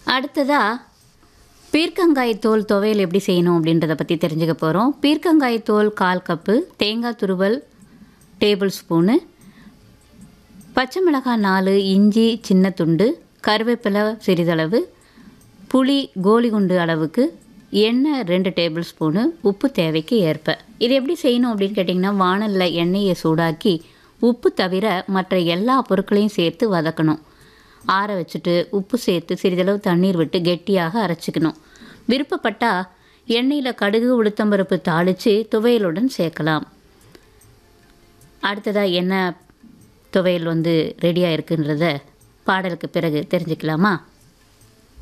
அடுத்ததாக பீர்க்கங்காய் தோல் துவையல் எப்படி செய்யணும் அப்படின்றத பற்றி தெரிஞ்சுக்க போகிறோம் பீர்க்கங்காய் தோல் கால் கப்பு தேங்காய் துருவல் டேபிள் ஸ்பூனு பச்சை மிளகாய் நாலு இஞ்சி சின்ன துண்டு கருவேப்பிலை சிறிதளவு புளி கோலி குண்டு அளவுக்கு எண்ணெய் ரெண்டு டேபிள் ஸ்பூனு உப்பு தேவைக்கு ஏற்ப இது எப்படி செய்யணும் அப்படின்னு கேட்டிங்கன்னா வானலில் எண்ணெயை சூடாக்கி உப்பு தவிர மற்ற எல்லா பொருட்களையும் சேர்த்து வதக்கணும் ஆற வச்சுட்டு உப்பு சேர்த்து சிறிதளவு தண்ணீர் விட்டு கெட்டியாக அரைச்சிக்கணும் விருப்பப்பட்டால் எண்ணெயில் கடுகு உளுத்தம்பருப்பு தாளித்து துவையலுடன் சேர்க்கலாம் அடுத்ததாக என்ன துவையல் வந்து ரெடியாக இருக்குன்றத பாடலுக்கு பிறகு தெரிஞ்சுக்கலாமா